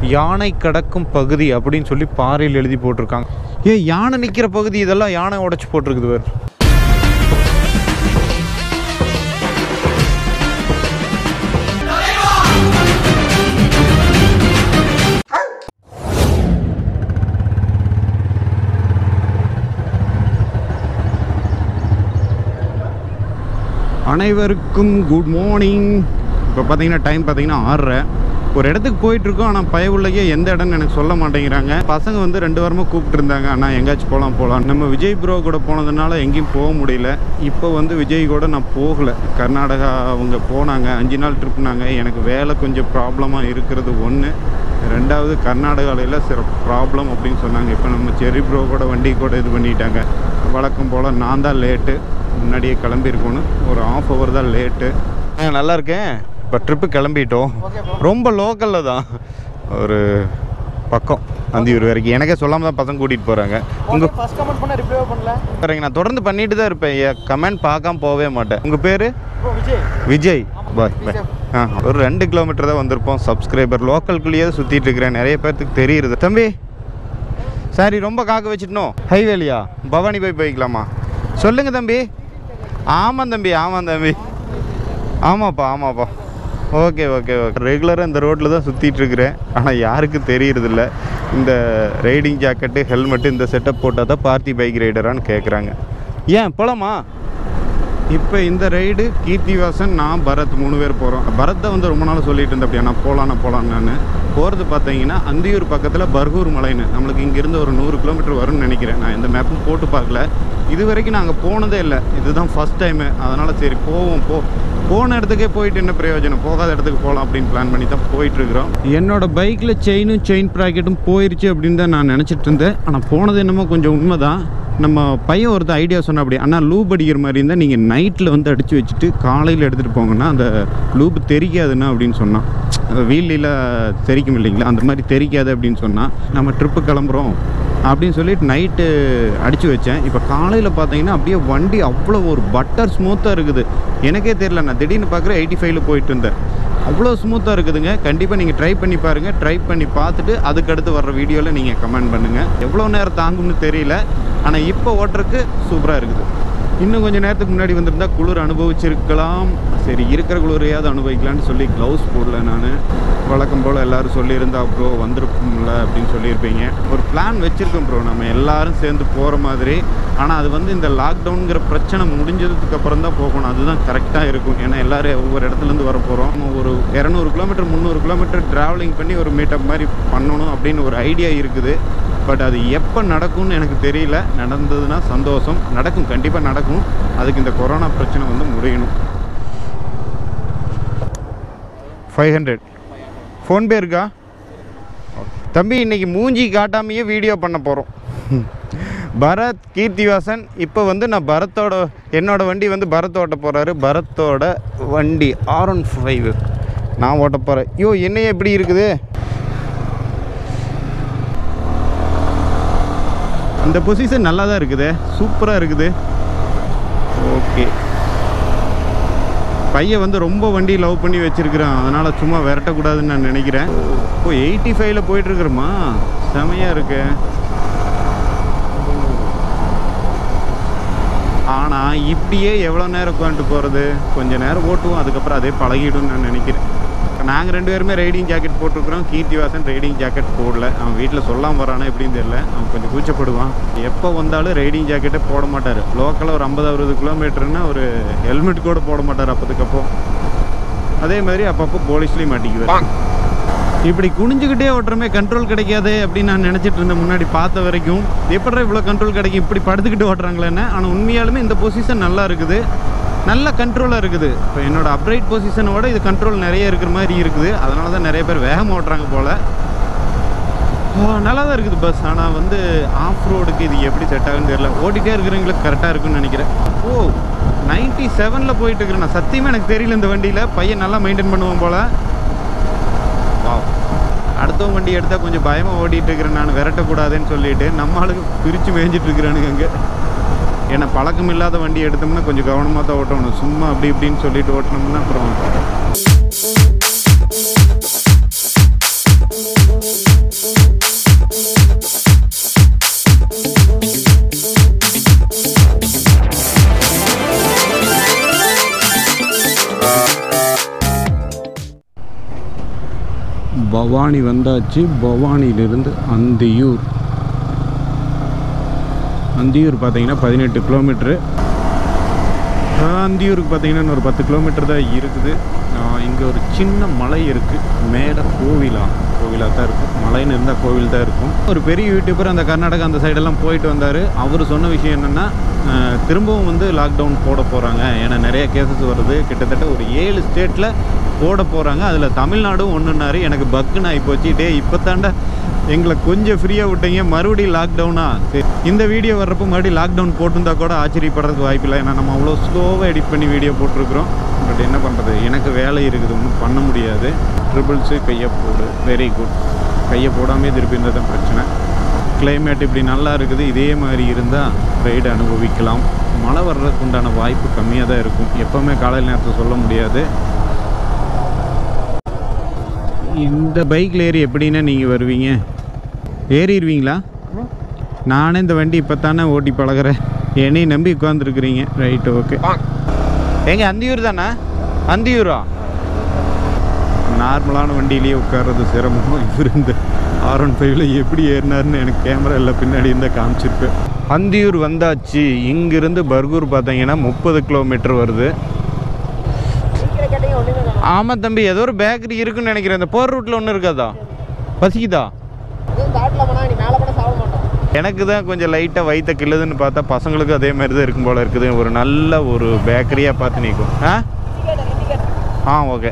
யானை கடக்கும் பகுதி அப்படின்னு சொல்லி பாறையில் எழுதி போட்டிருக்காங்க ஏ யானை நிற்கிற பகுதி இதெல்லாம் யானை உடைச்சு போட்டிருக்குது வேறு அனைவருக்கும் குட் மார்னிங் இப்போ பார்த்தீங்கன்னா டைம் பார்த்தீங்கன்னா ஆறரை ஒரு இடத்துக்கு போயிட்டு இருக்கோம் ஆனால் பயவுள்ளையே எந்த இடம்னு எனக்கு சொல்ல மாட்டேங்கிறாங்க பசங்க வந்து ரெண்டு வாரமாக கூப்பிட்டு இருந்தாங்க அண்ணா எங்கேயாச்சும் போகலாம் போகலாம் நம்ம விஜய் ப்ரோ கூட போனதுனால எங்கேயும் போக முடியல இப்போ வந்து விஜய் கூட நான் போகலை கர்நாடகா அவங்க போனாங்க அஞ்சு நாள் ட்ரிப்னாங்க எனக்கு வேலை கொஞ்சம் ப்ராப்ளமாக இருக்கிறது ஒன்று ரெண்டாவது கர்நாடகாவில் சில ப்ராப்ளம் அப்படின்னு சொன்னாங்க இப்போ நம்ம செரி ப்ரோ கூட வண்டி கூட இது பண்ணிட்டாங்க வழக்கம் போல் நான் தான் லேட்டு முன்னாடியே கிளம்பியிருக்கணும் ஒரு ஆஃப் ஹவர் தான் லேட்டு நல்லா இருக்கேன் இப்போ ட்ரிப்பு கிளம்பிட்டோம் ரொம்ப லோக்கலில் தான் ஒரு பக்கம் அந்தியூர் வரைக்கும் எனக்கே சொல்லாமல் தான் பசங்க கூட்டிகிட்டு போகிறாங்க உங்கள் ஃபர்ஸ்ட் கமெண்ட் பண்ண ரிப்ளை பண்ணல சரிங்க நான் தொடர்ந்து பண்ணிட்டு தான் இருப்பேன் கமெண்ட் பார்க்காம போகவே மாட்டேன் உங்கள் பேர் bro Vijay Vijay bye bye ஆ ஒரு ரெண்டு கிலோமீட்டர் தான் வந்திருப்போம் சப்ஸ்கிரைபர் லோக்கல்குள்ளேயே சுற்றிட்டு இருக்கிறேன் நிறைய பேர்த்துக்கு தெரியுது தம்பி சரி ரொம்ப காக்க வச்சுட்டணும் ஹைவேலியா பவானி போய் போய்க்கலாமா சொல்லுங்கள் தம்பி ஆமாம் தம்பி ஆமாம் தம்பி ஆமாப்பா ஆமாப்பா ஓகே ஓகே ஓகே ரெகுலராக இந்த ரோட்டில் தான் சுற்றிட்டு இருக்கிறேன் ஆனால் யாருக்கும் தெரியறதில்ல இந்த ரைடிங் ஜாக்கெட்டு ஹெல்மெட்டு இந்த செட்டப் போட்டால் தான் பார்த்தி பைக் ரைடரான்னு கேட்குறாங்க ஏன் போலாமா இப்போ இந்த ரைடு கீர்த்திவாசன் நான் பரத் மூணு பேர் போகிறோம் பரத்தை வந்து ரொம்ப நாள் சொல்லிட்டு இருந்தேன் அப்படியா நான் போகலாம் நான் போகலாம் நான் போகிறது பார்த்தீங்கன்னா அந்தியூர் பக்கத்தில் பர்கூர் மலைன்னு நம்மளுக்கு இங்கேருந்து ஒரு நூறு கிலோமீட்டர் வரும்னு நினைக்கிறேன் நான் எந்த மேப்பும் போட்டு பார்க்கல இது வரைக்கும் நாங்கள் போனதே இல்லை இதுதான் ஃபஸ்ட் டைமு அதனால் சரி போவோம் போ போன இடத்துக்கே போயிட்டு என்ன பிரயோஜனம் போகாத இடத்துக்கு போகலாம் அப்படின்னு பிளான் பண்ணி தான் போயிட்டுருக்குறோம் என்னோட பைக்கில் செயினும் செயின் ப்ராக்கெட்டும் போயிருச்சு அப்படின்னு தான் நான் நினச்சிட்டு இருந்தேன் ஆனால் போனது என்னமோ கொஞ்சம் உண்மை தான் நம்ம பையன் ஒருத்தர் ஐடியா சொன்ன அப்படி அண்ணா லூப் அடிக்கிற மாதிரி இருந்தால் நீங்கள் நைட்டில் வந்து அடித்து வச்சுட்டு காலையில் எடுத்துகிட்டு போங்கன்னா அந்த லூப் தெரிக்காதுண்ணா அப்படின்னு சொன்னான் வீலில் தெரிக்கும் இல்லைங்களா அந்த மாதிரி தெரிக்காது அப்படின்னு சொன்னால் நம்ம ட்ரிப்பு கிளம்புறோம் அப்படின்னு சொல்லிட்டு நைட்டு அடித்து வச்சேன் இப்போ காலையில் பார்த்தீங்கன்னா அப்படியே வண்டி அவ்வளோ ஒரு பட்டர் ஸ்மூத்தாக இருக்குது எனக்கே தெரியல நான் திடீர்னு பார்க்குற எயிட்டி ஃபைவ்ல போயிட்டு இருந்தேன் அவ்வளோ ஸ்மூத்தாக இருக்குதுங்க கண்டிப்பாக நீங்கள் ட்ரை பண்ணி பாருங்கள் ட்ரை பண்ணி பார்த்துட்டு அதுக்கடுத்து வர்ற வீடியோவில் நீங்கள் கமெண்ட் பண்ணுங்கள் எவ்வளோ நேரம் தாங்கும்னு தெரியல ஆனால் இப்போ ஓட்டுறதுக்கு சூப்பராக இருக்குது இன்னும் கொஞ்சம் நேரத்துக்கு முன்னாடி வந்திருந்தா குளிர் அனுபவிச்சிருக்கலாம் சரி இருக்கிற குளிரையாவது அனுபவிக்கலாம்னு சொல்லி க்ளவுஸ் போடல நான் வழக்கம் போல் எல்லாரும் சொல்லியிருந்தா ப்ரோ வந்திருப்போம்ல அப்படின்னு சொல்லியிருப்பீங்க ஒரு பிளான் வச்சுருக்கோம் ப்ரோ நம்ம எல்லாரும் சேர்ந்து போகிற மாதிரி ஆனால் அது வந்து இந்த லாக்டவுனுங்கிற பிரச்சனை முடிஞ்சதுக்கு அப்புறம் தான் போகணும் அதுதான் கரெக்டாக இருக்கும் ஏன்னா எல்லாரும் ஒவ்வொரு இடத்துலேருந்து வர போகிறோம் ஒரு இரநூறு கிலோமீட்டர் முந்நூறு கிலோமீட்டர் ட்ராவலிங் பண்ணி ஒரு மீட்டப் மாதிரி பண்ணணும் அப்படின்னு ஒரு ஐடியா இருக்குது பட் அது எப்போ நடக்கும்னு எனக்கு தெரியல நடந்ததுன்னா சந்தோஷம் நடக்கும் கண்டிப்பாக நடக்கும் அதுக்கு இந்த கொரோனா பிரச்சனை வந்து முடியணும் ஃபைவ் ஹண்ட்ரட் ஃபோன்பே இருக்கா தம்பி இன்னைக்கு மூஞ்சி காட்டாமையே வீடியோ பண்ண போகிறோம் பரத் கீர்த்திவாசன் இப்போ வந்து நான் பரத்தோட என்னோட வண்டி வந்து பரத் ஓட்ட போகிறாரு பரத்தோட வண்டி ஆர் ஒன் ஃபைவ் நான் ஓட்ட போகிறேன் ஐயோ என்னையே எப்படி இருக்குது இந்த பொசிஷன் நல்லா தான் இருக்குது சூப்பராக இருக்குது ஓகே பையன் வந்து ரொம்ப வண்டி லவ் பண்ணி வச்சிருக்கிறான் அதனால் சும்மா விரட்டக்கூடாதுன்னு நான் நினைக்கிறேன் ஓ எயிட்டி ஃபைவ்ல போயிட்டுருக்குறோமா செமையாக இருக்கு ஆனால் இப்படியே எவ்வளோ நேரம் உட்காந்துட்டு போகிறது கொஞ்ச நேரம் ஓட்டுவோம் அதுக்கப்புறம் அதே பழகிடும்னு நான் நினைக்கிறேன் நாங்கள் ரெண்டு பேருமே ரைடிங் ஜாக்கெட் போட்டிருக்கிறோம் கீர்த்திவாசன் ரைடிங் ஜாக்கெட் போடல அவன் வீட்டில் சொல்லாமல் வரானா எப்படின்னு தெரியல அவன் கொஞ்சம் கூச்சப்படுவான் எப்போ வந்தாலும் ரைடிங் ஜாக்கெட்டே போட மாட்டார் லோக்கலாக ஒரு ஐம்பது அறுபது கிலோமீட்டர்னா ஒரு ஹெல்மெட் கூட போட மாட்டார் அப்போதுக்கப்போ அதே மாதிரி அப்பப்போ போலீஸ்லேயும் மாட்டிக்குவார் இப்படி குனிஞ்சுக்கிட்டே ஓட்டுறமே கண்ட்ரோல் கிடைக்காதே அப்படின்னு நான் நினச்சிட்டு இருந்தேன் முன்னாடி பார்த்த வரைக்கும் எப்படா இவ்வளோ கண்ட்ரோல் கிடைக்கும் இப்படி படுத்துக்கிட்டு ஓட்டுறாங்களேன்னு ஆனால் உண்மையாலுமே இந்த பொசிஷன் நல்லா இருக்குது நல்ல கண்ட்ரோலாக இருக்குது இப்போ என்னோட அப்ரைட் பொசிஷனோட இது கண்ட்ரோல் நிறைய இருக்கிற மாதிரி இருக்குது அதனால தான் நிறைய பேர் வேகமாக ஓட்டுறாங்க போல் நல்லா தான் இருக்குது பஸ் ஆனால் வந்து ஆஃப் ரோடுக்கு இது எப்படி செட் ஆகுன்னு தெரியல ஓட்டிகிட்டே இருக்கிறவங்களுக்கு கரெக்டாக இருக்குன்னு நினைக்கிறேன் ஓ நைன்ட்டி செவனில் போயிட்டு இருக்கிறேன் நான் சத்தியமாக எனக்கு தெரியல இந்த வண்டியில் பையன் நல்லா மெயின்டைன் பண்ணுவான் போல் வாவ் அடுத்தவங்க வண்டி எடுத்தால் கொஞ்சம் பயமாக ஓட்டிகிட்டு இருக்கிறேன் நான் விரட்டக்கூடாதுன்னு சொல்லிட்டு நம்ம ஆளுக்கு பிரித்து மேய்ஞ்சிட்டு இருக்கிறானுங்க அங்கே ஏன்னா பழக்கம் இல்லாத வண்டி எடுத்தோம்னா கொஞ்சம் கவனமாக தான் ஓட்டணும் சும்மா அப்படி இப்படின்னு சொல்லிட்டு ஓட்டினோம்னா அப்புறம் பவானி வந்தாச்சு பவானியிலிருந்து அந்தியூர் அந்தியூர் பார்த்தீங்கன்னா பதினெட்டு கிலோமீட்ரு அந்தியூருக்கு பார்த்தீங்கன்னா இன்னொரு பத்து கிலோமீட்டர் தான் இருக்குது இங்கே ஒரு சின்ன மலை இருக்குது மேலே கோவிலா கோவிலாக தான் இருக்கும் மலைன்னு இருந்தால் கோவில் தான் இருக்கும் ஒரு பெரிய யூடியூபர் அந்த கர்நாடகா அந்த சைடெல்லாம் போயிட்டு வந்தார் அவர் சொன்ன விஷயம் என்னென்னா திரும்பவும் வந்து லாக்டவுன் போட போகிறாங்க ஏன்னா நிறைய கேசஸ் வருது கிட்டத்தட்ட ஒரு ஏழு ஸ்டேட்டில் போட போகிறாங்க அதில் தமிழ்நாடும் ஒன்றுனாரு எனக்கு பக்குன்னு ஆகிப்போச்சு டே இப்போ தாண்டா எங்களை கொஞ்சம் ஃப்ரீயாக விட்டீங்க மறுபடியும் லாக்டவுனா சரி இந்த வீடியோ வர்றப்போ மறுபடியும் லாக்டவுன் போட்டிருந்தா கூட ஆச்சரியப்படுறதுக்கு வாய்ப்பில்லை ஏன்னா நம்ம அவ்வளோ ஸ்லோவாக எடிட் பண்ணி வீடியோ போட்டிருக்கிறோம் பட் என்ன பண்ணுறது எனக்கு வேலை இருக்குது ஒன்றும் பண்ண முடியாது ட்ரிபிள்ஸு கையை போடு வெரி குட் கையை போடாமே திருப்பி இருந்தால் தான் பிரச்சனை கிளைமேட் இப்படி நல்லா இருக்குது இதே மாதிரி இருந்தால் ரைடு அனுபவிக்கலாம் மழை வர்றதுக்கு உண்டான வாய்ப்பு கம்மியாக தான் இருக்கும் எப்போவுமே காலையில் நேரத்தை சொல்ல முடியாது இந்த பைக்கில் ஏறி எப்படின்னா நீங்கள் வருவீங்க ஏறிடுவீங்களா நானே இந்த வண்டி இப்போ தானே ஓட்டி பழகிறேன் என்னையும் நம்பி உட்காந்துருக்குறீங்க ரைட்டு ஓகே எங்க அந்தியூர் தானே அந்தியூரா நார்மலான வண்டியிலேயே உட்கார்றது சிரமம் இவர் இந்த ஆர் ஒன் ஃபைவ்ல எப்படி ஏறினாருன்னு எனக்கு கேமரா இல்லை பின்னாடி இருந்தால் காமிச்சிருப்பேன் அந்தியூர் வந்தாச்சு இங்கிருந்து பர்கூர் பார்த்தீங்கன்னா முப்பது கிலோமீட்டர் வருது ஆமாம் தம்பி ஏதோ ஒரு பேக்கரி இருக்குன்னு நினைக்கிறேன் இந்த போர் ரூட்டில் ஒன்றும் இருக்காதா பசிக்குதா எனக்கு தான் கொஞ்சம் லைட்டாக வயிற்ற கிள்ளுதுன்னு பார்த்தா பசங்களுக்கும் அதே மாதிரி தான் இருக்கும் போல இருக்குது ஒரு நல்ல ஒரு பேக்கரியாக பார்த்து நிற்கும் ஆ ஆ ஓகே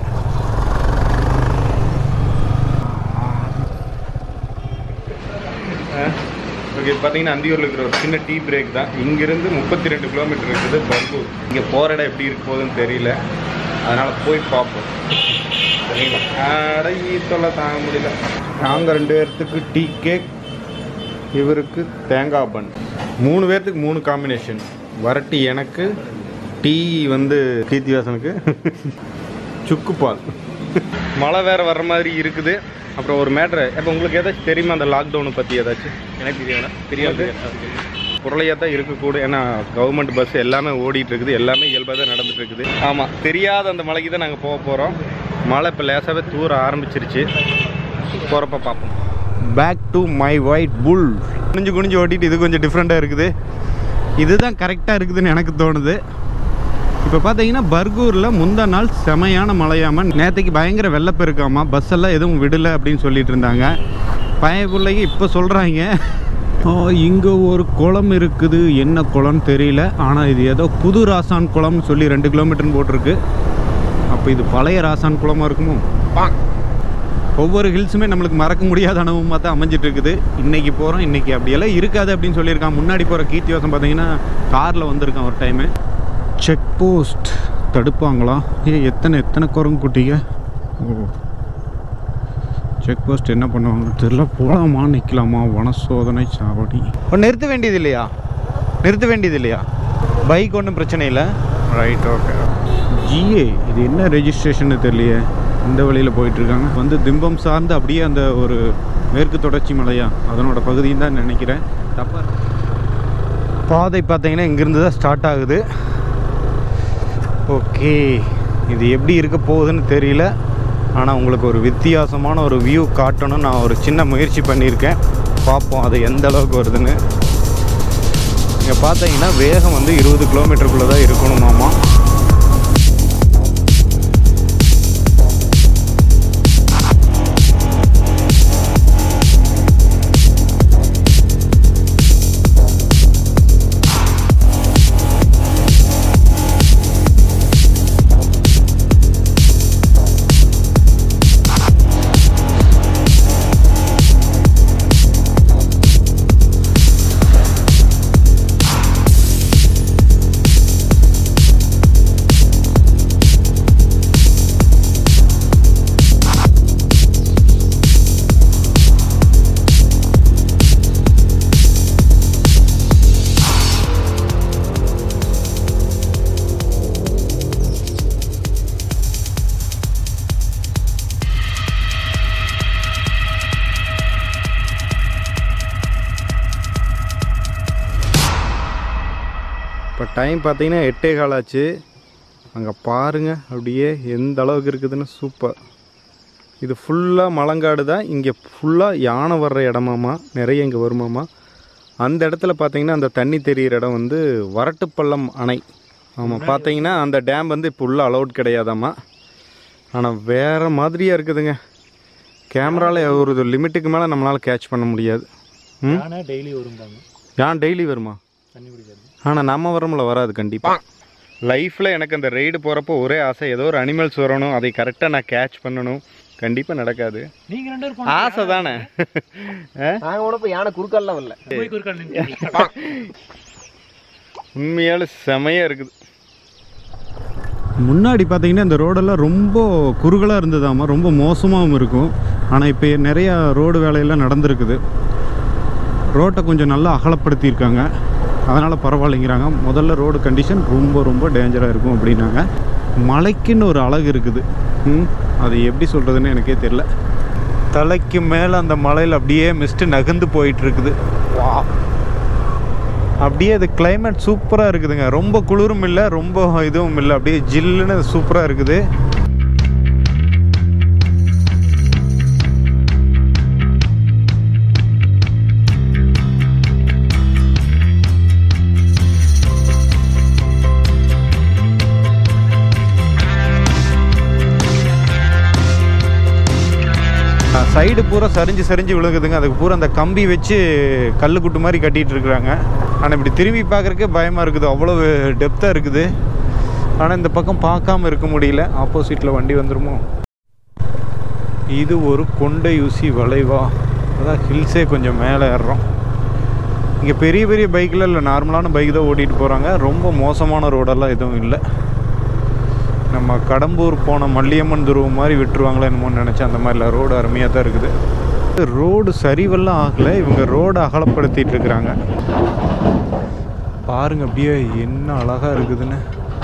ஓகே பார்த்தீங்கன்னா அந்தியூரில் இருக்கிற ஒரு சின்ன டீ பிரேக் தான் இங்கேருந்து முப்பத்தி ரெண்டு கிலோமீட்டர் இருக்குது பர்கூர் இங்கே போகிற இடம் எப்படி இருக்க போகுதுன்னு தெரியல அதனால் போய் பார்ப்போம் சரிங்களா அட ஈத்தொல்லை தாங்க முடியல நாங்கள் ரெண்டு பேர்த்துக்கு டீ கேக் இவருக்கு தேங்காய் பன் மூணு பேர்த்துக்கு மூணு காம்பினேஷன் வரட்டி எனக்கு டீ வந்து கீர்த்திவாசனுக்கு சுக்கு பால் மழை வேறு வர்ற மாதிரி இருக்குது அப்புறம் ஒரு மேட்ரு இப்போ உங்களுக்கு ஏதாச்சும் தெரியுமா அந்த லாக்டவுனை பற்றி ஏதாச்சும் எனக்கு தெரியாது தெரியாது புரளையாக தான் இருக்கக்கூடும் ஏன்னா கவர்மெண்ட் பஸ் எல்லாமே ஓடிட்டு இருக்குது எல்லாமே இயல்பாக தான் நடந்துட்டு இருக்குது ஆமாம் தெரியாத அந்த மலைக்கு தான் நாங்கள் போக போகிறோம் மழை இப்போ லேசாகவே தூர ஆரம்பிச்சிருச்சு போகிறப்ப பார்ப்போம் பேக் டு மை ஒயிட் புல் குனிஞ்சு குனிஞ்சு ஓட்டிட்டு இது கொஞ்சம் டிஃப்ரெண்ட்டாக இருக்குது இதுதான் கரெக்டாக இருக்குதுன்னு எனக்கு தோணுது இப்போ பார்த்தீங்கன்னா பர்கூரில் முந்தா நாள் செமையான மழையாம நேற்றுக்கு பயங்கர வெள்ளப்பெருக்காமா பஸ் எல்லாம் எதுவும் விடலை அப்படின்னு சொல்லிட்டு இருந்தாங்க பையன் பிள்ளைங்க இப்போ சொல்கிறாங்க இங்கே ஒரு குளம் இருக்குது என்ன குளம்னு தெரியல ஆனால் இது ஏதோ புது ராசான் குளம்னு சொல்லி ரெண்டு கிலோமீட்டர்னு போட்டிருக்கு அப்போ இது பழைய ராசான் குளமாக இருக்குமோ ஒவ்வொரு ஹில்ஸுமே நம்மளுக்கு மறக்க முடியாத அனுபவமாக தான் அமைஞ்சிட்டு இருக்குது இன்றைக்கி போகிறோம் இன்றைக்கி அப்படியெல்லாம் இருக்காது அப்படின்னு சொல்லியிருக்கான் முன்னாடி போகிற கீர்த்திவாசம் பார்த்தீங்கன்னா காரில் வந்திருக்கான் ஒரு டைமு செக் போஸ்ட் தடுப்பாங்களா ஏ எத்தனை எத்தனை குரங்கு குட்டிங்க ஓ செக் போஸ்ட் என்ன பண்ணுவாங்க தெரியல போகலாமா நிற்கலாமா வன சோதனை சாவடி நிறுத்த வேண்டியது இல்லையா நிறுத்த வேண்டியது இல்லையா பைக் ஒன்றும் பிரச்சனை இல்லை ரைட் ஓகே ஜிஏ இது என்ன ரெஜிஸ்ட்ரேஷன் தெரியலையே இந்த வழியில் போயிட்டுருக்காங்க வந்து திம்பம் சார்ந்து அப்படியே அந்த ஒரு மேற்கு தொடர்ச்சி மலையா அதனோட பகுதியும் தான் நினைக்கிறேன் தப்பா பாதை பார்த்தீங்கன்னா இங்கேருந்து தான் ஸ்டார்ட் ஆகுது ஓகே இது எப்படி இருக்க போகுதுன்னு தெரியல ஆனால் உங்களுக்கு ஒரு வித்தியாசமான ஒரு வியூ காட்டணும்னு நான் ஒரு சின்ன முயற்சி பண்ணியிருக்கேன் பார்ப்போம் அது எந்த அளவுக்கு வருதுன்னு இங்கே பார்த்தீங்கன்னா வேகம் வந்து இருபது கிலோமீட்டருக்குள்ளே தான் இருக்கணுமாமா இப்போ டைம் பார்த்தீங்கன்னா எட்டே கால் ஆச்சு அங்கே பாருங்கள் அப்படியே எந்த அளவுக்கு இருக்குதுன்னு சூப்பர் இது ஃபுல்லாக மலங்காடு தான் இங்கே ஃபுல்லாக யானை வர்ற இடமாமா நிறைய இங்கே வருமாமா அந்த இடத்துல பார்த்தீங்கன்னா அந்த தண்ணி தெரியிற இடம் வந்து வரட்டுப்பள்ளம் அணை ஆமாம் பார்த்தீங்கன்னா அந்த டேம் வந்து இப்போ உள்ள அலௌட் கிடையாதாம்மா ஆனால் வேறு மாதிரியாக இருக்குதுங்க கேமராவில் ஒரு லிமிட்டுக்கு மேலே நம்மளால் கேட்ச் பண்ண முடியாது ம் யானை டெய்லி வரும்பாங்க ஏன் டெய்லி வருமா தண்ணி குடிக்கிறது ஆனால் நம்ம வரமுல வராது கண்டிப்பாக லைஃப்பில் எனக்கு அந்த ரைடு போகிறப்போ ஒரே ஆசை ஏதோ ஒரு அனிமல்ஸ் வரணும் அதை கரெக்டாக நான் கேட்ச் பண்ணணும் கண்டிப்பாக நடக்காது நீங்க ரெண்டு பேரும் ஆசை தானே ஆ? நாங்க உனக்கு யானை குறுக்கால்லாம் வரல போய் குறுக்கால் நின்று உண்மையால செமையாக இருக்குது முன்னாடி பார்த்தீங்கன்னா இந்த ரோடெல்லாம் ரொம்ப குறுகலாக இருந்ததாமா ரொம்ப மோசமாகவும் இருக்கும் ஆனால் இப்போ நிறையா ரோடு வேலையெல்லாம் நடந்திருக்குது ரோட்டை கொஞ்சம் நல்லா அகலப்படுத்தியிருக்காங்க அதனால் பரவாயில்லைங்கிறாங்க முதல்ல ரோடு கண்டிஷன் ரொம்ப ரொம்ப டேஞ்சராக இருக்கும் அப்படின்னாங்க மலைக்குன்னு ஒரு அழகு இருக்குது ம் அது எப்படி சொல்கிறதுன்னு எனக்கே தெரில தலைக்கு மேலே அந்த மலையில் அப்படியே மிஸ்ட்டு நகர்ந்து போயிட்டு இருக்குது வா அப்படியே அது climate சூப்பராக இருக்குதுங்க ரொம்ப குளிரும் இல்லை ரொம்ப இதுவும் இல்லை அப்படியே ஜில்லுன்னு சூப்பராக இருக்குது சைடு பூரா சரிஞ்சு சரிஞ்சு விழுகுதுங்க அதுக்கு பூரா அந்த கம்பி வச்சு கல் குட்டு மாதிரி கட்டிட்டு இருக்கிறாங்க ஆனால் இப்படி திரும்பி பார்க்குறக்கே பயமாக இருக்குது அவ்வளோ டெப்த்தாக இருக்குது ஆனால் இந்த பக்கம் பார்க்காம இருக்க முடியல ஆப்போசிட்டில் வண்டி வந்துருமோ இது ஒரு கொண்டை ஊசி வளைவா அதான் ஹில்ஸே கொஞ்சம் மேலே ஏறுறோம் இங்கே பெரிய பெரிய பைக்கில் இல்லை நார்மலான பைக் தான் ஓட்டிகிட்டு போகிறாங்க ரொம்ப மோசமான ரோடெல்லாம் எதுவும் இல்லை நம்ம கடம்பூர் போன மல்லியம்மன் துருவம் மாதிரி விட்டுருவாங்களோ என்னமோன்னு நினச்சேன் அந்த மாதிரிலாம் ரோடு அருமையாக தான் இருக்குது ரோடு சரிவெல்லாம் ஆகலை இவங்க ரோடு அகலப்படுத்திட்டு இருக்கிறாங்க பாருங்க அப்படியே என்ன அழகாக இருக்குதுன்னு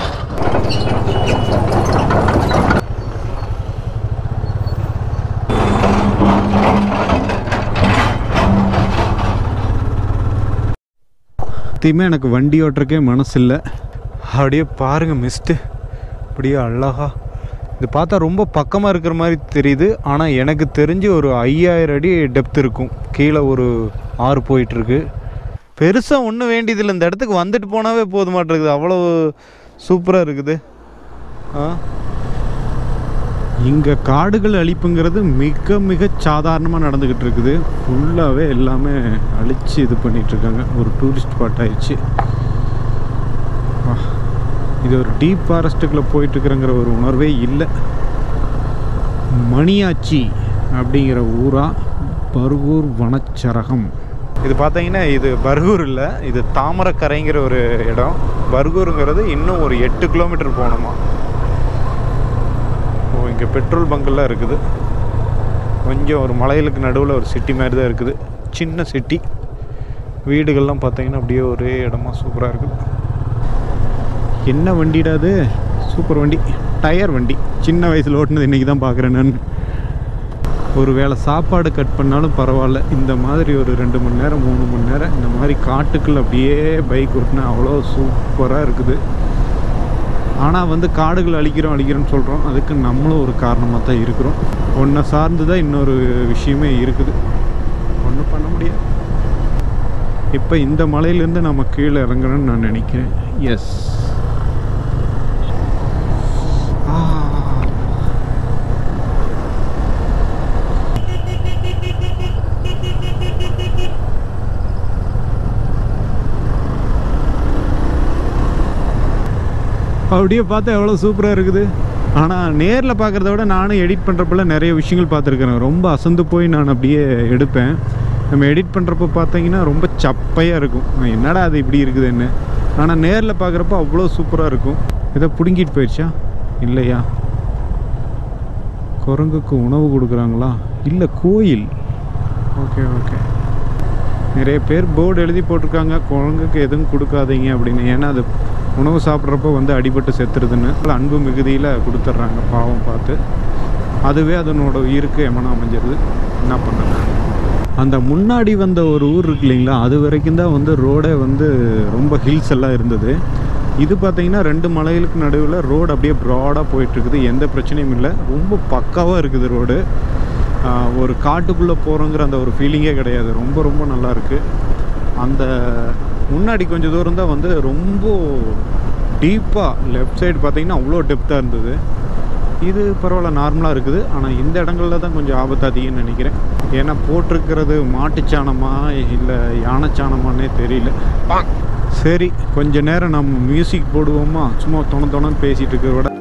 சத்தியமே எனக்கு வண்டி ஓட்டுறக்கே மனசு இல்லை அப்படியே பாருங்க மிஸ்ட்டு அப்படியே அழகா இது பார்த்தா ரொம்ப பக்கமாக இருக்கிற மாதிரி தெரியுது ஆனால் எனக்கு தெரிஞ்சு ஒரு ஐயாயிரம் அடி டெப்த் இருக்கும் கீழே ஒரு ஆறு போயிட்டுருக்கு பெருசாக ஒன்றும் வேண்டியதில்லை இந்த இடத்துக்கு வந்துட்டு போனாவே போதுமாட்டிருக்குது அவ்வளோ சூப்பராக இருக்குது ஆ இங்கே காடுகள் அழிப்புங்கிறது மிக மிக சாதாரணமாக நடந்துக்கிட்டு இருக்குது ஃபுல்லாகவே எல்லாமே அழித்து இது பண்ணிட்டு இருக்காங்க ஒரு டூரிஸ்ட் ஸ்பாட் ஆயிடுச்சு வா. இது ஒரு டீப் ஃபாரஸ்ட்டுக்குள்ளே போயிட்டுருக்குறங்கிற ஒரு உணர்வே இல்லை மணியாச்சி அப்படிங்கிற ஊரா பர்கூர் வனச்சரகம் இது பார்த்தீங்கன்னா இது பர்கூர் இல்லை இது தாமரக்கரைங்கிற ஒரு இடம் பர்கூருங்கிறது இன்னும் ஒரு எட்டு கிலோமீட்டர் போகணுமா ஓ இங்கே பெட்ரோல் பங்கெல்லாம் இருக்குது கொஞ்சம் ஒரு மலைகளுக்கு நடுவில் ஒரு சிட்டி மாதிரி தான் இருக்குது சின்ன சிட்டி வீடுகள்லாம் பார்த்தீங்கன்னா அப்படியே ஒரே இடமா சூப்பராக இருக்குது என்ன வண்டிடா அது சூப்பர் வண்டி டயர் வண்டி சின்ன வயசில் ஓட்டுனது இன்றைக்கி தான் பார்க்குறேன் நான் ஒரு வேளை சாப்பாடு கட் பண்ணாலும் பரவாயில்ல இந்த மாதிரி ஒரு ரெண்டு மணி நேரம் மூணு மணி நேரம் இந்த மாதிரி காட்டுக்குள்ள அப்படியே பைக் ஓட்டினா அவ்வளோ சூப்பராக இருக்குது ஆனால் வந்து காடுகள் அழிக்கிறோம் அழிக்கிறோம்னு சொல்கிறோம் அதுக்கு நம்மளும் ஒரு காரணமாக தான் இருக்கிறோம் ஒன்றை சார்ந்து தான் இன்னொரு விஷயமே இருக்குது ஒன்றும் பண்ண முடியாது இப்போ இந்த மலையிலேருந்து நம்ம கீழே இறங்கணும்னு நான் நினைக்கிறேன் எஸ் அப்படியே பார்த்தா எவ்வளோ சூப்பராக இருக்குது ஆனால் நேரில் பார்க்குறத விட நானும் எடிட் பண்ணுறப்பெல்லாம் நிறைய விஷயங்கள் பார்த்துருக்குறேன் ரொம்ப அசந்து போய் நான் அப்படியே எடுப்பேன் நம்ம எடிட் பண்ணுறப்ப பார்த்தீங்கன்னா ரொம்ப சப்பையாக இருக்கும் என்னடா அது இப்படி இருக்குதுன்னு ஆனால் நேரில் பார்க்குறப்ப அவ்வளோ சூப்பராக இருக்கும் ஏதோ பிடுங்கிட்டு போயிடுச்சா இல்லையா குரங்குக்கு உணவு கொடுக்குறாங்களா இல்லை கோயில் ஓகே ஓகே நிறைய பேர் போர்டு எழுதி போட்டிருக்காங்க குரங்குக்கு எதுவும் கொடுக்காதீங்க அப்படின்னு ஏன்னா அது உணவு சாப்பிட்றப்ப வந்து அடிபட்டு செத்துருதுன்னு அன்பு மிகுதியில் கொடுத்துட்றாங்க பாவம் பார்த்து அதுவே அதனோட உயிருக்கு எமனா அமைஞ்சிருது என்ன பண்ணலாம் அந்த முன்னாடி வந்த ஒரு ஊர் இருக்கு இல்லைங்களா அது வரைக்கும் தான் வந்து ரோடே வந்து ரொம்ப ஹில்ஸ் எல்லாம் இருந்தது இது பார்த்தீங்கன்னா ரெண்டு மலைகளுக்கு நடுவில் ரோடு அப்படியே ப்ராடாக போயிட்டுருக்குது எந்த பிரச்சனையும் இல்லை ரொம்ப பக்காவாக இருக்குது ரோடு ஒரு காட்டுக்குள்ளே போகிறோங்கிற அந்த ஒரு ஃபீலிங்கே கிடையாது ரொம்ப ரொம்ப நல்லா இருக்கு அந்த முன்னாடி கொஞ்சம் தூரம் தான் வந்து ரொம்ப டீப்பாக லெஃப்ட் சைடு பார்த்தீங்கன்னா அவ்வளோ டெப்த்தாக இருந்தது இது பரவாயில்ல நார்மலாக இருக்குது ஆனால் இந்த இடங்கள்ல தான் கொஞ்சம் ஆபத்து அதிகம்னு நினைக்கிறேன் ஏன்னா போட்டிருக்கிறது மாட்டுச்சாணமா இல்லை யானைச்சாணமானே தெரியல சரி கொஞ்ச நேரம் நம்ம மியூசிக் போடுவோமா சும்மா தொண தொணன்னு பேசிகிட்டு இருக்கிறத விட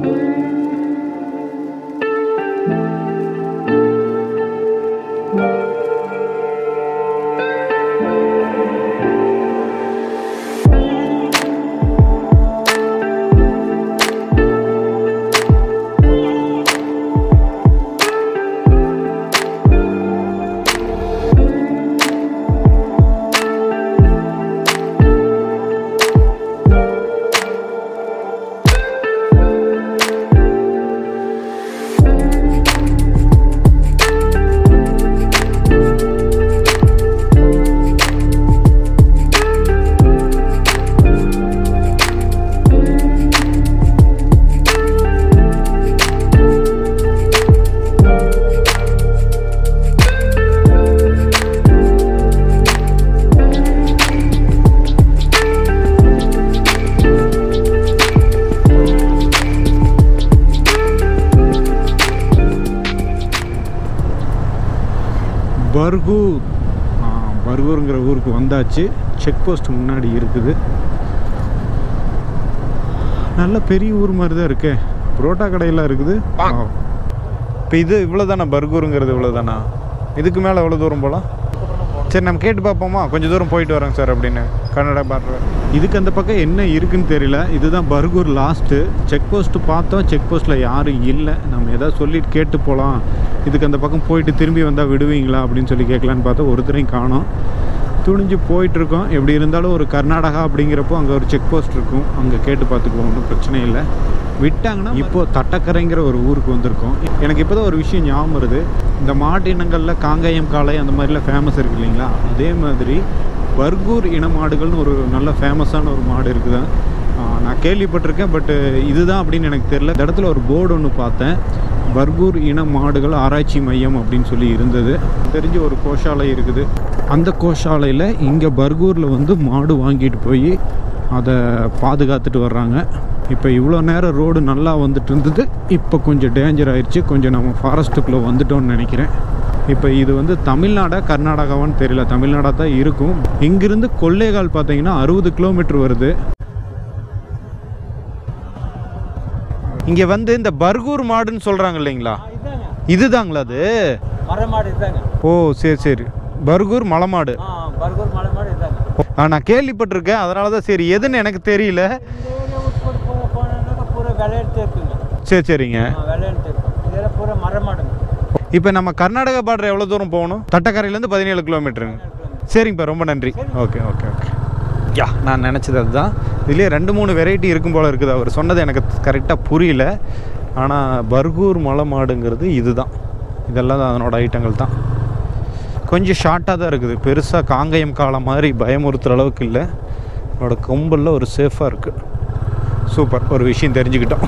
பர்கூர் ஆ, பர்கூருங்கிற ஊருக்கு வந்தாச்சு செக் போஸ்ட் முன்னாடி இருக்குது நல்ல பெரிய ஊர் மாதிரி தான் இருக்கே புரோட்டா கடையெல்லாம் இருக்குது இப்போ இது இவ்வளோ தானே பர்கூருங்கிறது இவ்வளோ தானா இதுக்கு மேலே எவ்வளோ தூரம் போகலாம் சரி நம்ம கேட்டு பார்ப்போமா கொஞ்சம் தூரம் போயிட்டு வரோங்க சார் அப்படின்னு கன்னடா பார்டர் இதுக்கு அந்த பக்கம் என்ன இருக்குன்னு தெரியல இதுதான் பர்கூர் லாஸ்ட்டு செக் போஸ்ட் பார்த்தோம் செக் போஸ்ட்டில் யாரும் இல்லை நம்ம ஏதாவது சொல்லிட்டு கேட்டு போகலாம் இதுக்கு அந்த பக்கம் போயிட்டு திரும்பி வந்தால் விடுவீங்களா அப்படின்னு சொல்லி கேட்கலான்னு பார்த்தா ஒருத்தரையும் காணோம் துணிஞ்சு போயிட்டுருக்கோம் எப்படி இருந்தாலும் ஒரு கர்நாடகா அப்படிங்கிறப்போ அங்கே ஒரு செக் போஸ்ட் இருக்கும் அங்கே கேட்டு பார்த்துக்குவோம் ஒன்றும் பிரச்சனை இல்லை விட்டாங்கன்னா இப்போ தட்டக்கரைங்கிற ஒரு ஊருக்கு வந்திருக்கோம் எனக்கு இப்போ தான் ஒரு விஷயம் ஞாபகம் வருது இந்த மாட்டு இனங்களில் காங்கேயம் காளை அந்த மாதிரிலாம் ஃபேமஸ் இருக்கு இல்லைங்களா அதே மாதிரி பர்கூர் இன மாடுகள்னு ஒரு நல்ல ஃபேமஸான ஒரு மாடு இருக்குதா நான் கேள்விப்பட்டிருக்கேன் பட்டு இதுதான் அப்படின்னு எனக்கு தெரியல இந்த இடத்துல ஒரு போர்டு ஒன்று பார்த்தேன் பர்கூர் இன மாடுகள் ஆராய்ச்சி மையம் அப்படின்னு சொல்லி இருந்தது தெரிஞ்ச ஒரு கோஷாலை இருக்குது அந்த கோஷாலையில் இங்கே பர்கூரில் வந்து மாடு வாங்கிட்டு போய் அதை பாதுகாத்துட்டு வர்றாங்க இப்போ இவ்வளோ நேரம் ரோடு நல்லா வந்துட்டு இருந்தது இப்போ கொஞ்சம் டேஞ்சர் ஆயிடுச்சு கொஞ்சம் நம்ம ஃபாரஸ்ட்டுக்குள்ளே வந்துட்டோம்னு நினைக்கிறேன் இப்போ இது வந்து தமிழ்நாடா கர்நாடகாவான்னு தெரியல தமிழ்நாடாக தான் இருக்கும் இங்கிருந்து கொள்ளைகால் பார்த்தீங்கன்னா அறுபது கிலோமீட்டர் வருது இங்கே வந்து இந்த பர்கூர் மாடுன்னு சொல்கிறாங்க இல்லைங்களா இதாங்க இதுதாங்களா அது மர மாடு இதாங்க ஓ சரி சரி பர்கூர் மலை மாடு ஆ பர்கூர் மலை மாடு இதாங்க ஆ, நான் கேள்விப்பட்டிருக்கேன் அதனால தான் சரி எதுன்னு எனக்கு தெரியல இந்த ஏரியா உட்பட போக போனோம்னாக்கா பூரா விளையாட்டு இருக்குங்க சரி சரிங்க ஆ விளையாட்டு இருக்கும் இதெல்லாம் பூரா மர மாடுங்க இப்போ நம்ம கர்நாடகா பார்டர் எவ்வளோ தூரம் போகணும் தட்டக்கரையிலேருந்து பதினேழு கிலோமீட்டருங்க சரிங்கப்பா ரொம்ப நன்றி ஓகே ஓகே ஓகே யா நான் நினச்சது அதுதான் இதுலேயே ரெண்டு மூணு வெரைட்டி இருக்கும் போல் இருக்குது அவர் சொன்னது எனக்கு கரெக்டாக புரியல ஆனால் பர்கூர் மலை மாடுங்கிறது இதுதான் இதெல்லாம் தான் அதனோட ஐட்டங்கள் தான் கொஞ்சம் ஷார்ட்டாக தான் இருக்குது பெருசாக காங்கயம் காலம் மாதிரி பயமுறுத்துகிற அளவுக்கு இல்லை அதோட கொம்பலில் ஒரு சேஃபாக இருக்குது சூப்பர் ஒரு விஷயம் தெரிஞ்சுக்கிட்டோம்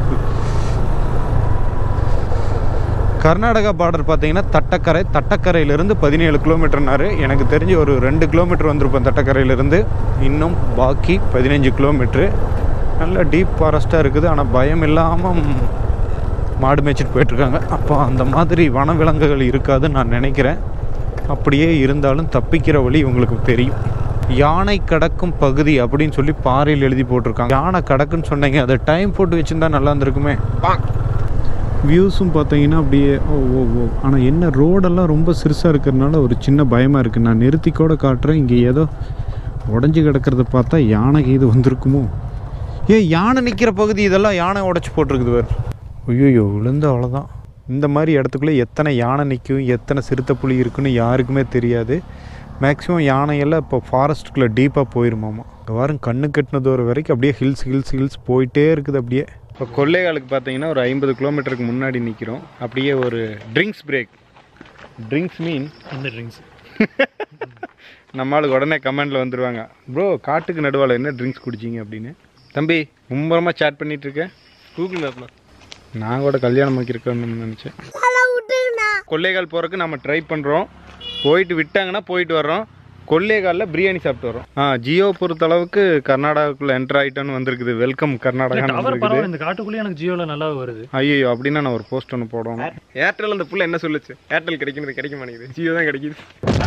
கர்நாடகா பார்டர் பார்த்தீங்கன்னா தட்டக்கரை தட்டக்கரையிலேருந்து பதினேழு கிலோமீட்டர்னாரு எனக்கு தெரிஞ்சு ஒரு ரெண்டு கிலோமீட்டர் வந்திருப்போம் தட்டக்கரையிலேருந்து இன்னும் பாக்கி பதினஞ்சு கிலோமீட்ரு நல்ல டீப் ஃபாரஸ்ட்டாக இருக்குது ஆனால் பயம் இல்லாமல் மாடு மேய்ச்சிட்டு போயிட்டுருக்காங்க அப்போ அந்த மாதிரி வனவிலங்குகள் இருக்காதுன்னு நான் நினைக்கிறேன் அப்படியே இருந்தாலும் தப்பிக்கிற வழி உங்களுக்கு தெரியும் யானை கடக்கும் பகுதி அப்படின்னு சொல்லி பாறையில் எழுதி போட்டிருக்காங்க யானை கடக்குன்னு சொன்னீங்க அதை டைம் போட்டு வச்சுருந்தா நல்லா இருந்திருக்குமே வியூஸும் பார்த்தீங்கன்னா அப்படியே ஓ ஓ ஓ ஆனால் என்ன ரோடெல்லாம் ரொம்ப சிறுசாக இருக்கிறதுனால ஒரு சின்ன பயமாக இருக்குது நான் நிறுத்தி கூட காட்டுறேன் இங்கே ஏதோ உடஞ்சி கிடக்கிறத பார்த்தா யானைக்கு இது வந்திருக்குமோ ஏ யானை நிற்கிற பகுதி இதெல்லாம் யானை உடச்சி போட்டிருக்குது வேறு ஐயோ விழுந்து அவ்வளோதான் இந்த மாதிரி இடத்துக்குள்ளே எத்தனை யானை நிற்கும் எத்தனை சிறுத்தை புலி இருக்குன்னு யாருக்குமே தெரியாது மேக்ஸிமம் யானையெல்லாம் இப்போ ஃபாரஸ்ட்டுக்குள்ளே டீப்பாக போயிருமாமா இங்கே வாரம் கண்ணு கட்டின தூரம் வரைக்கும் அப்படியே ஹில்ஸ் ஹில்ஸ் ஹில்ஸ் போயிட்டே இருக்குது அப்படியே இப்போ கொள்ளைகாலுக்கு பார்த்தீங்கன்னா ஒரு ஐம்பது கிலோமீட்டருக்கு முன்னாடி நிற்கிறோம் அப்படியே ஒரு ட்ரிங்க்ஸ் பிரேக் ட்ரிங்க்ஸ் மீன் இந்த ட்ரிங்க்ஸ் நம்மளுக்கு உடனே கமெண்டில் வந்துடுவாங்க ப்ரோ காட்டுக்கு நடுவால் என்ன ட்ரிங்க்ஸ் குடிச்சிங்க அப்படின்னு தம்பி மும்பரமாக சேட் பண்ணிட்டு இருக்கேன் கூகுள் மேப்ண்ணா நான் கூட கல்யாணம் வைக்கிறேன்னு நினச்சேன் கொள்ளைக்கால் போகிறதுக்கு நம்ம ட்ரை பண்ணுறோம் போயிட்டு விட்டாங்கன்னா போயிட்டு வர்றோம் கொள்ளைக்காலில் பிரியாணி சாப்பிட்டு வரோம் ஆ ஜியோ பொறுத்த அளவுக்கு கர்நாடகாவுக்குள்ள என்டர் ஆகிட்டோன்னு வந்திருக்குது வெல்கம் கர்நாடகா டவர் வந்திருக்குது பரவாயில்ல இந்த காட்டுக்குள்ளேயே எனக்கு ஜியோல நல்லா வருது ஐயோ அப்படின்னா நான் ஒரு போஸ்ட் ஒன்று போடணும் ஏர்டெல் அந்த புள்ள என்ன சொல்லுச்சு ஏர்டெல் கிடைக்கிறது கிடைக்க மாட்டேங்குது ஜியோ தான் கிடைக்குது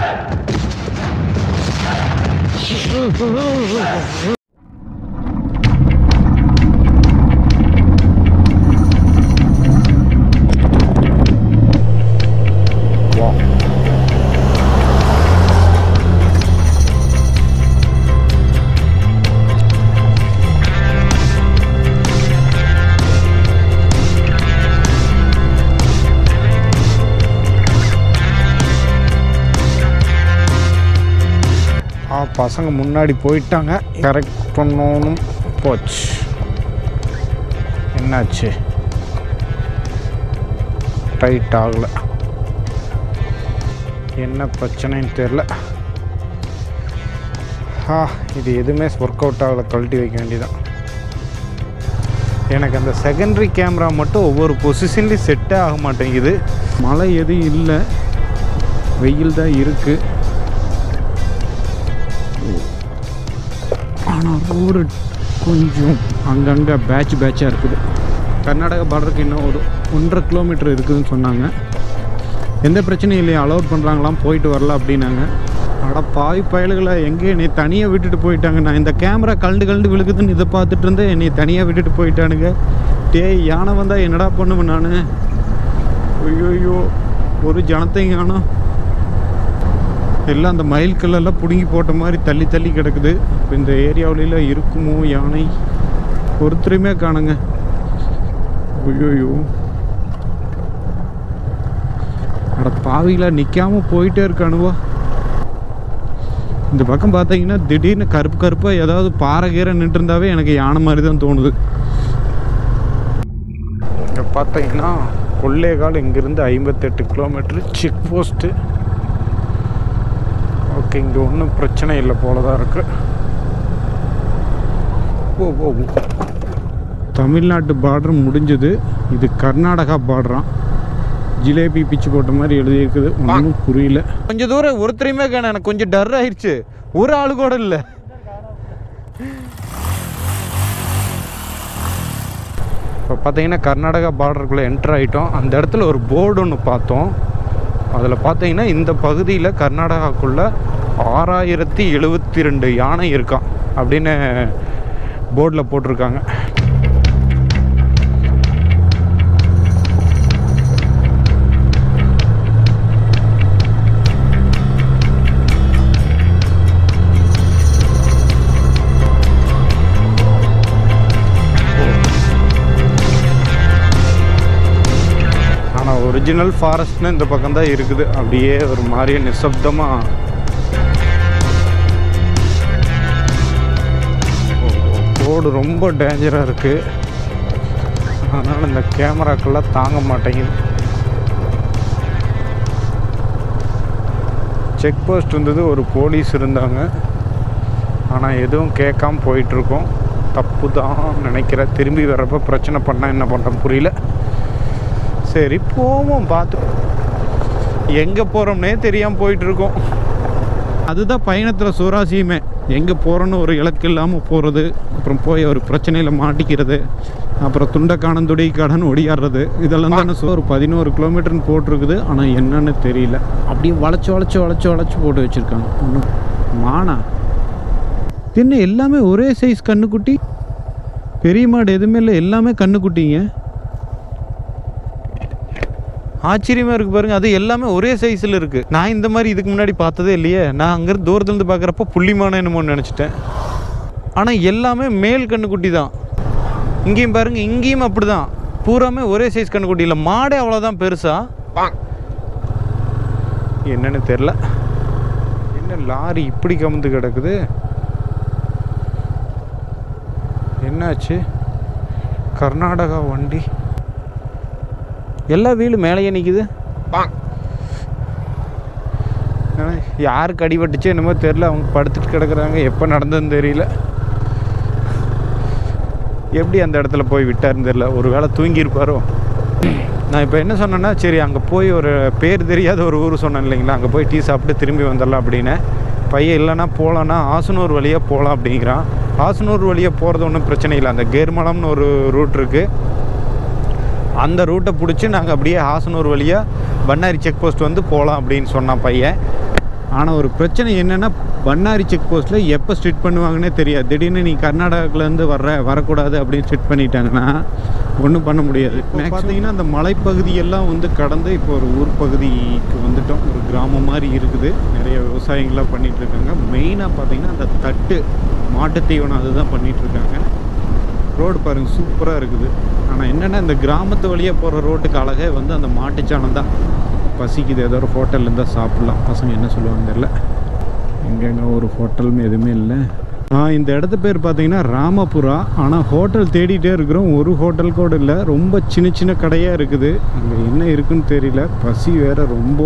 ஆ பசங்க முன்னாடி போயிட்டாங்க கரெக்ட் பண்ணணும் போச்சு என்னாச்சு டைட் ஆகலை என்ன பிரச்சனைன்னு தெரில ஆ இது எதுவுமே ஒர்க் அவுட் ஆகலை கழட்டி வைக்க வேண்டியதான் எனக்கு அந்த செகண்டரி கேமரா மட்டும் ஒவ்வொரு பொசிஷன்லேயும் செட்டே ஆக மாட்டேங்குது மழை எதுவும் இல்லை வெயில் தான் இருக்குது ஆனால் ரோடு கொஞ்சம் அங்கங்கே பேட்ச் பேட்சாக இருக்குது கர்நாடகா பார்டருக்கு இன்னும் ஒரு ஒன்றரை கிலோமீட்டர் இருக்குதுன்னு சொன்னாங்க எந்த பிரச்சனையும் இல்லையா அலோட் பண்ணுறாங்களாம் போயிட்டு வரலாம் அப்படின்னாங்க அட பாய் பயலுகளை எங்கே என்னை தனியாக விட்டுட்டு போயிட்டாங்க நான் இந்த கேமரா கலண்டு கலண்டு விழுகுதுன்னு இதை பார்த்துட்டு இருந்தேன் என்னை தனியாக விட்டுட்டு போயிட்டானுங்க டேய் யானை வந்தால் என்னடா பண்ணுவேன் நான் ஐயோ ஒரு ஜனத்தையும் காணோம் எல்லாம் அந்த மயில் கல்லெல்லாம் பிடுங்கி போட்ட மாதிரி தள்ளி தள்ளி கிடக்குது இப்ப இந்த ஏரியாவிலாம் இருக்குமோ யானை ஒருத்தரையுமே காணுங்க ஐயோயோ அட பாவிகளா நிற்காம போயிட்டே இருக்கானுவா இந்த பக்கம் பார்த்தீங்கன்னா திடீர்னு கருப்பு கருப்பாக ஏதாவது பாறை கீரை நின்று இருந்தாவே எனக்கு யானை மாதிரி தான் தோணுது இங்கே பார்த்தீங்கன்னா கொள்ளைகால் இங்கேருந்து ஐம்பத்தெட்டு கிலோமீட்டர் செக் போஸ்ட்டு ஓகே இங்கே ஒன்றும் பிரச்சனை இல்லை போல தான் இருக்கு ஓ ஓ ஓ. தமிழ்நாட்டு பார்டர் முடிஞ்சது இது கர்நாடகா பார்டராம் ஜிலேபி பிச்சு போட்ட மாதிரி எழுதியிருக்குது ஒன்றும் புரியல கொஞ்சம் தூரம் ஒருத்தரையுமே காண எனக்கு கொஞ்சம் டர் ஆயிடுச்சு ஒரு ஆளு கூட இல்லை இப்போ பார்த்தீங்கன்னா கர்நாடகா பார்டருக்குள்ளே என்டர் ஆகிட்டோம் அந்த இடத்துல ஒரு போர்டு ஒன்று பார்த்தோம் அதில் பார்த்தீங்கன்னா இந்த பகுதியில் கர்நாடகாக்குள்ள ஆறாயிரத்தி எழுபத்தி ரெண்டு யானை இருக்கான் அப்படின்னு போர்டில் போட்டிருக்காங்க ஆனால் ஒரிஜினல் ஃபாரஸ்ட்னு இந்த பக்கம் தான் இருக்குது அப்படியே ஒரு மாதிரியே நிசப்தமாக ரோடு ரொம்ப டேஞ்சராக இருக்குது அதனால் இந்த கேமராக்கெல்லாம் தாங்க மாட்டேங்குது செக் போஸ்ட் இருந்தது ஒரு போலீஸ் இருந்தாங்க ஆனால் எதுவும் கேட்காம போயிட்டுருக்கோம் தப்பு தான் நினைக்கிறேன் திரும்பி வர்றப்ப பிரச்சனை பண்ணால் என்ன பண்ணுற புரியல சரி போவோம் பார்த்து எங்கே போகிறோம்னே தெரியாமல் போயிட்டுருக்கோம் அதுதான் பயணத்தில் சுவாரஸ்யமே எங்கே போகிறோன்னு ஒரு இலக்கு இல்லாமல் போகிறது அப்புறம் போய் ஒரு பிரச்சனையில் மாட்டிக்கிறது அப்புறம் துண்டக்கானம் துடைக்காடன் ஒடியாடுறது இதெல்லாம் தானே சு- ஒரு பதினோரு கிலோமீட்டர்னு போட்டிருக்குது ஆனால் என்னன்னு தெரியல அப்படியே வளைச்சு வளைச்சு வளைச்சு வளைச்சு போட்டு வச்சுருக்காங்க ஒன்றும் மானா என்ன எல்லாமே ஒரே சைஸ் கண்ணுக்குட்டி பெரிய மாடு எதுவுமே இல்லை எல்லாமே கண்ணுக்குட்டிங்க ஆச்சரியமா இருக்கு பாருங்க அது எல்லாமே ஒரே சைஸில் இருக்கு நான் இந்த மாதிரி இதுக்கு முன்னாடி பார்த்ததே இல்லையே நான் அங்கிருந்து தூரத்துலேருந்து பார்க்குறப்ப புள்ளிமான என்னமோ நினச்சிட்டேன் ஆனால் எல்லாமே மேல் கண்ணுக்குட்டி தான் இங்கேயும் பாருங்க இங்கேயும் அப்படிதான் பூராமே ஒரே சைஸ் கண்ணுக்குட்டி இல்லை மாடே அவ்வளோதான் பெருசா என்னன்னு தெரில என்ன லாரி இப்படி கமுந்து கிடக்குது என்னாச்சு கர்நாடகா வண்டி எல்லா வீலும் மேலேயே நிற்குது யாருக்கு அடிபட்டுச்சு என்னமோ தெரில அவங்க படுத்துட்டு கிடக்குறாங்க எப்போ நடந்ததுன்னு தெரியல எப்படி அந்த இடத்துல போய் விட்டாருன்னு தெரியல ஒரு வேளை தூங்கியிருப்பாரோ நான் இப்போ என்ன சொன்னேன்னா சரி அங்கே போய் ஒரு பேர் தெரியாத ஒரு ஊர் சொன்னேன் இல்லைங்களா அங்கே போய் டீ சாப்பிட்டு திரும்பி வந்துடலாம் அப்படின்னு பையன் இல்லைன்னா போகலான்னா ஆசனூர் வழியாக போகலாம் அப்படிங்கிறான் ஆசனூர் வழியாக போகிறது ஒன்றும் பிரச்சனை இல்லை அந்த கேர்மலம்னு ஒரு ரூட் இருக்குது அந்த ரூட்டை பிடிச்சி நாங்கள் அப்படியே ஹாசனூர் வழியாக பண்ணாரி செக் போஸ்ட் வந்து போகலாம் அப்படின்னு சொன்னான் பையன் ஆனால் ஒரு பிரச்சனை என்னென்னா பண்ணாரி செக் போஸ்ட்டில் எப்போ ஸ்ட்ரிட் பண்ணுவாங்கன்னே தெரியாது திடீர்னு நீ கர்நாடகாவிலேருந்து வர்ற வரக்கூடாது அப்படின்னு ஸ்ட்ரிட் பண்ணிட்டாங்கன்னா ஒன்றும் பண்ண முடியாது பார்த்தீங்கன்னா அந்த மலைப்பகுதியெல்லாம் வந்து கடந்து இப்போ ஒரு ஊர் பகுதிக்கு வந்துட்டோம் ஒரு கிராமம் மாதிரி இருக்குது நிறைய விவசாயங்கள்லாம் பண்ணிகிட்டு இருக்காங்க மெயினாக பார்த்தீங்கன்னா அந்த தட்டு மாட்டுத் தீவனம் அதுதான் பண்ணிகிட்டு இருக்காங்க ரோடு பாருங்கள் சூப்பராக இருக்குது ஆனால் என்னென்னா இந்த கிராமத்து வழியாக போகிற ரோட்டுக்கு அழகே வந்து அந்த மாட்டுச்சாணம் தான் பசிக்குது ஏதோ ஒரு ஹோட்டல் இருந்தால் சாப்பிட்லாம் பசங்க என்ன சொல்லுவாங்க தெரியல எங்கெங்க ஒரு ஹோட்டலும் எதுவுமே இல்லை ஆ இந்த இடத்து பேர் பார்த்தீங்கன்னா ராமபுரா ஆனால் ஹோட்டல் தேடிட்டே இருக்கிறோம் ஒரு ஹோட்டல் கூட இல்லை ரொம்ப சின்ன சின்ன கடையாக இருக்குது அங்கே என்ன இருக்குன்னு தெரியல பசி வேற ரொம்ப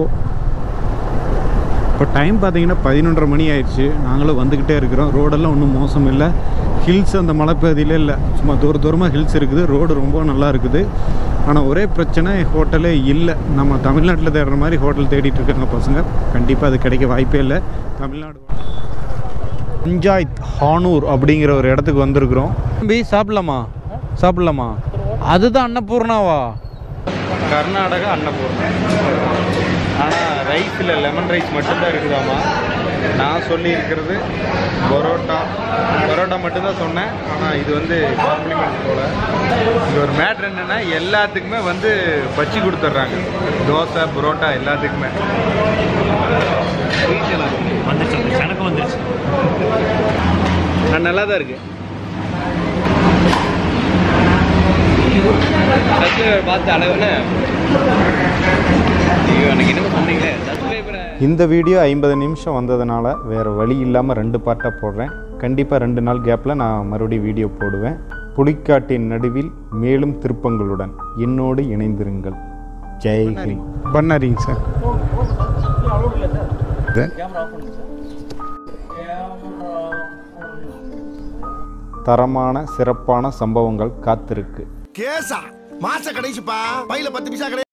இப்போ டைம் பார்த்தீங்கன்னா பதினொன்றரை மணி ஆயிடுச்சு நாங்களும் வந்துக்கிட்டே இருக்கிறோம் ரோடெல்லாம் ஒன்றும் மோசம் இல்லை ஹில்ஸ் அந்த மலைப்பகுதியிலே இல்லை சும்மா தூர தூரமாக ஹில்ஸ் இருக்குது ரோடு ரொம்ப நல்லா இருக்குது ஆனால் ஒரே பிரச்சனை ஹோட்டலே இல்லை நம்ம தமிழ்நாட்டில் தேடுற மாதிரி ஹோட்டல் தேடிட்டு இருக்காங்க பசங்க கண்டிப்பாக அது கிடைக்க வாய்ப்பே இல்லை தமிழ்நாடு பஞ்சாயத் ஹானூர் அப்படிங்கிற ஒரு இடத்துக்கு வந்திருக்கிறோம் தம்பி சாப்பிடலாமா சாப்பிடலாமா அதுதான் அன்னபூர்ணாவா கர்நாடகா அன்னபூர்ணா ஆனால் ரைஸில் லெமன் ரைஸ் மட்டும்தான் இருக்குதாமா நான் சொல்லியிருக்கிறது பரோட்டா பரோட்டா மட்டும்தான் சொன்னேன் ஆனால் இது வந்து காம்ப்ளிமெண்ட் போல இது ஒரு மேட்ரு என்னென்னா எல்லாத்துக்குமே வந்து பச்சி கொடுத்துட்றாங்க தோசை பரோட்டா எல்லாத்துக்குமே வந்துச்சு வந்துச்சு எனக்கு வந்துருச்சு நான் நல்லா தான் இருக்கு சப்ஸ்கிரைபர் பார்த்து அளவுன்னு ஐயோ எனக்கு என்னமோ சொன்னீங்களே சப்ஸ்கிரைபரை இந்த வீடியோ ஐம்பது நிமிஷம் வந்ததுனால வேறு வழி இல்லாமல் ரெண்டு பார்ட்டாக போடுறேன் கண்டிப்பாக ரெண்டு நாள் கேப்பில் நான் மறுபடியும் வீடியோ போடுவேன் புலிக்காட்டின் நடுவில் மேலும் திருப்பங்களுடன் என்னோடு இணைந்திருங்கள் ஜெய் ஹிந்த் பண்ணாரிங்க சார் தரமான சிறப்பான சம்பவங்கள் காத்திருக்கு கேசா மாச கடைசிப்பா பையில பத்து பைசா கிடையாது